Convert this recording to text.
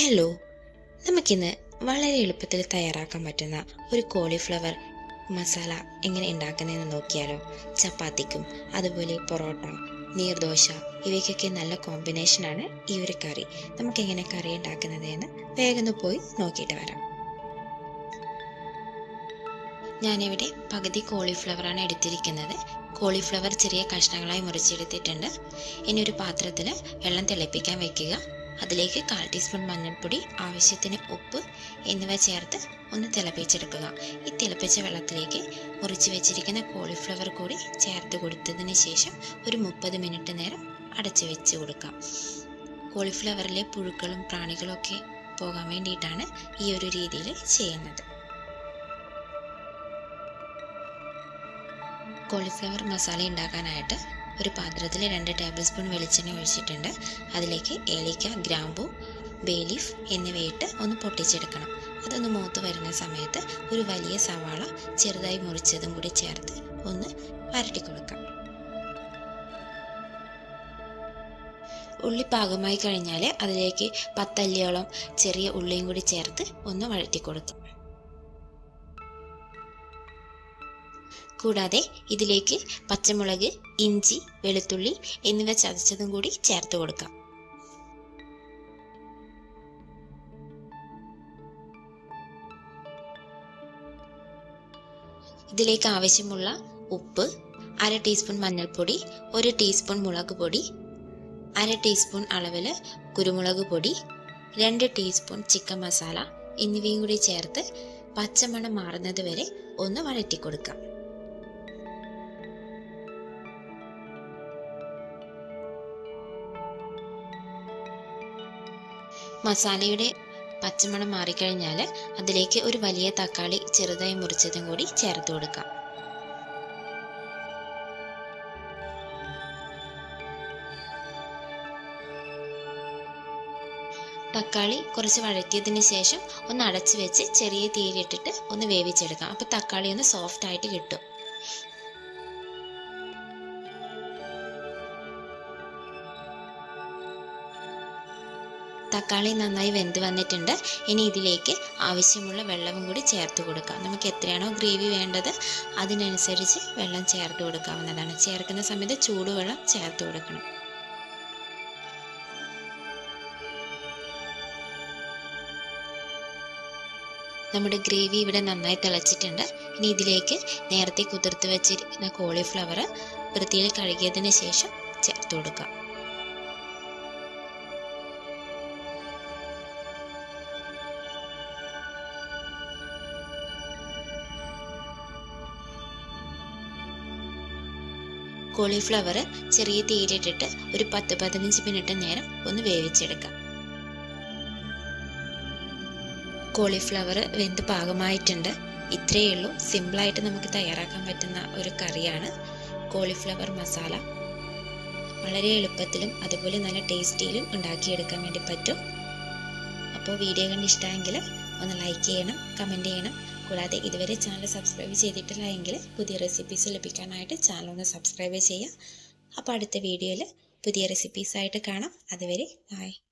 hello നമുക്കിന്ന് വളരെ എളുപ്പത്തിൽ തയ്യാറാക്കാൻ പറ്റുന്ന ഒരു കോളിഫ്ലവർ മസാല എങ്ങനെ ഉണ്ടാക്കുന്നതെന്ന് നോക്കിയാലോ ചപ്പാത്തിക്കും അതുപോലെ പൊറോട്ട നീർദോശ ഇവയ്ക്കൊക്കെ നല്ല കോമ്പിനേഷനാണ് ഈ ഒരു കറി നമുക്ക് എങ്ങനെ കറി ഉണ്ടാക്കുന്നത് എന്ന് വേഗം ഒന്ന് പോയി നോക്കിയിട്ട് വരാം ഞാനിവിടെ പകുതി കോളിഫ്ലവറാണ് എടുത്തിരിക്കുന്നത് കോളിഫ്ലവർ ചെറിയ കഷ്ണങ്ങളായി മുറിച്ചെടുത്തിട്ടുണ്ട് ഇനി ഒരു പാത്രത്തിൽ വെള്ളം തിളപ്പിക്കാൻ വെക്കുക അതിലേക്ക് കാൽ ടീസ്പൂൺ മഞ്ഞൾപ്പൊടി ആവശ്യത്തിന് ഉപ്പ് എന്നിവ ചേർത്ത് ഒന്ന് തിളപ്പിച്ചെടുക്കുക ഈ തിളപ്പിച്ച വെള്ളത്തിലേക്ക് മുറിച്ച് വെച്ചിരിക്കുന്ന കോളിഫ്ലവർ കൂടി ചേർത്ത് കൊടുത്തതിന് ശേഷം ഒരു മുപ്പത് മിനിറ്റ് നേരം അടച്ചു വെച്ച് കൊടുക്കാം കോളിഫ്ലവറിലെ പുഴുക്കളും പ്രാണികളും ഒക്കെ പോകാൻ വേണ്ടിയിട്ടാണ് ഈ ഒരു രീതിയിൽ ചെയ്യുന്നത് കോളിഫ്ലവർ മസാല ഉണ്ടാക്കാനായിട്ട് ഒരു പാത്രത്തിൽ രണ്ട് ടേബിൾ സ്പൂൺ വെളിച്ചെണ്ണ ഒഴിച്ചിട്ടുണ്ട് അതിലേക്ക് ഏലക്ക ഗ്രാമ്പു ബേലീഫ് എന്നിവയിട്ട് ഒന്ന് പൊട്ടിച്ചെടുക്കണം അതൊന്ന് മൂത്ത് വരുന്ന സമയത്ത് ഒരു വലിയ സവാള ചെറുതായി മുറിച്ചതും കൂടി ചേർത്ത് ഒന്ന് വരട്ടി കൊടുക്കാം ഉള്ളി പാകമായി കഴിഞ്ഞാൽ അതിലേക്ക് പത്തല്ലിയോളം ചെറിയ ഉള്ളിയും കൂടി ചേർത്ത് ഒന്ന് വഴറ്റി കൊടുക്കാം കൂടാതെ ഇതിലേക്ക് പച്ചമുളക് ഇഞ്ചി വെളുത്തുള്ളി എന്നിവ ചതച്ചതും കൂടി ചേർത്ത് കൊടുക്കാം ഇതിലേക്ക് ആവശ്യമുള്ള ഉപ്പ് അര ടീസ്പൂൺ മഞ്ഞൾപ്പൊടി ഒരു ടീസ്പൂൺ മുളക് പൊടി അര ടീസ്പൂൺ അളവിൽ കുരുമുളക് പൊടി രണ്ട് ടീസ്പൂൺ ചിക്കൻ മസാല എന്നിവയും കൂടി ചേർത്ത് പച്ചമണം മാറുന്നത് വരെ ഒന്ന് വഴറ്റി കൊടുക്കാം മസാലയുടെ പച്ചമണം മാറിക്കഴിഞ്ഞാൽ അതിലേക്ക് ഒരു വലിയ തക്കാളി ചെറുതായി മുറിച്ചതും കൂടി ചേർത്ത് കൊടുക്കാം തക്കാളി കുറച്ച് വഴറ്റിയതിന് ശേഷം ഒന്ന് അടച്ചു വെച്ച് ചെറിയ തീയിലിട്ടിട്ട് ഒന്ന് വേവിച്ചെടുക്കാം അപ്പോൾ തക്കാളി ഒന്ന് സോഫ്റ്റ് ആയിട്ട് കിട്ടും തക്കാളി നന്നായി വെന്ത് വന്നിട്ടുണ്ട് ഇനി ഇതിലേക്ക് ആവശ്യമുള്ള വെള്ളവും കൂടി ചേർത്ത് കൊടുക്കാം നമുക്ക് എത്രയാണോ ഗ്രേവി വേണ്ടത് അതിനനുസരിച്ച് വെള്ളം ചേർത്ത് കൊടുക്കാവുന്നതാണ് ചേർക്കുന്ന സമയത്ത് ചൂടുവെള്ളം ചേർത്ത് കൊടുക്കണം നമ്മുടെ ഗ്രേവി ഇവിടെ നന്നായി തിളച്ചിട്ടുണ്ട് ഇനി ഇതിലേക്ക് നേരത്തെ കുതിർത്ത് വെച്ചിരിക്കുന്ന കോളിഫ്ലവർ വൃത്തിയിൽ കഴുകിയതിന് ശേഷം ചേർത്ത് കൊടുക്കാം കോളിഫ്ലവർ ചെറിയ തീയിലിട്ടിട്ട് ഒരു പത്ത് പതിനഞ്ച് മിനിറ്റ് നേരം ഒന്ന് വേവിച്ചെടുക്കാം കോളിഫ്ലവർ വെന്ത് പാകമായിട്ടുണ്ട് ഇത്രയേ ഉള്ളൂ സിമ്പിളായിട്ട് നമുക്ക് തയ്യാറാക്കാൻ പറ്റുന്ന ഒരു കറിയാണ് കോളിഫ്ലവർ മസാല വളരെ എളുപ്പത്തിലും അതുപോലെ നല്ല ടേസ്റ്റിയിലും ഉണ്ടാക്കിയെടുക്കാൻ വേണ്ടി പറ്റും അപ്പോൾ വീഡിയോ കണ്ട് ഇഷ്ടമെങ്കിൽ ഒന്ന് ലൈക്ക് ചെയ്യണം കമൻറ്റ് ചെയ്യണം കൂടാതെ ഇതുവരെ ചാനൽ സബ്സ്ക്രൈബ് ചെയ്തിട്ടില്ല എങ്കിൽ പുതിയ റെസിപ്പീസ് ലഭിക്കാനായിട്ട് ചാനൽ ഒന്ന് സബ്സ്ക്രൈബ് ചെയ്യുക അപ്പോൾ അടുത്ത വീഡിയോയിൽ പുതിയ റെസിപ്പീസായിട്ട് കാണാം അതുവരെ ബായ്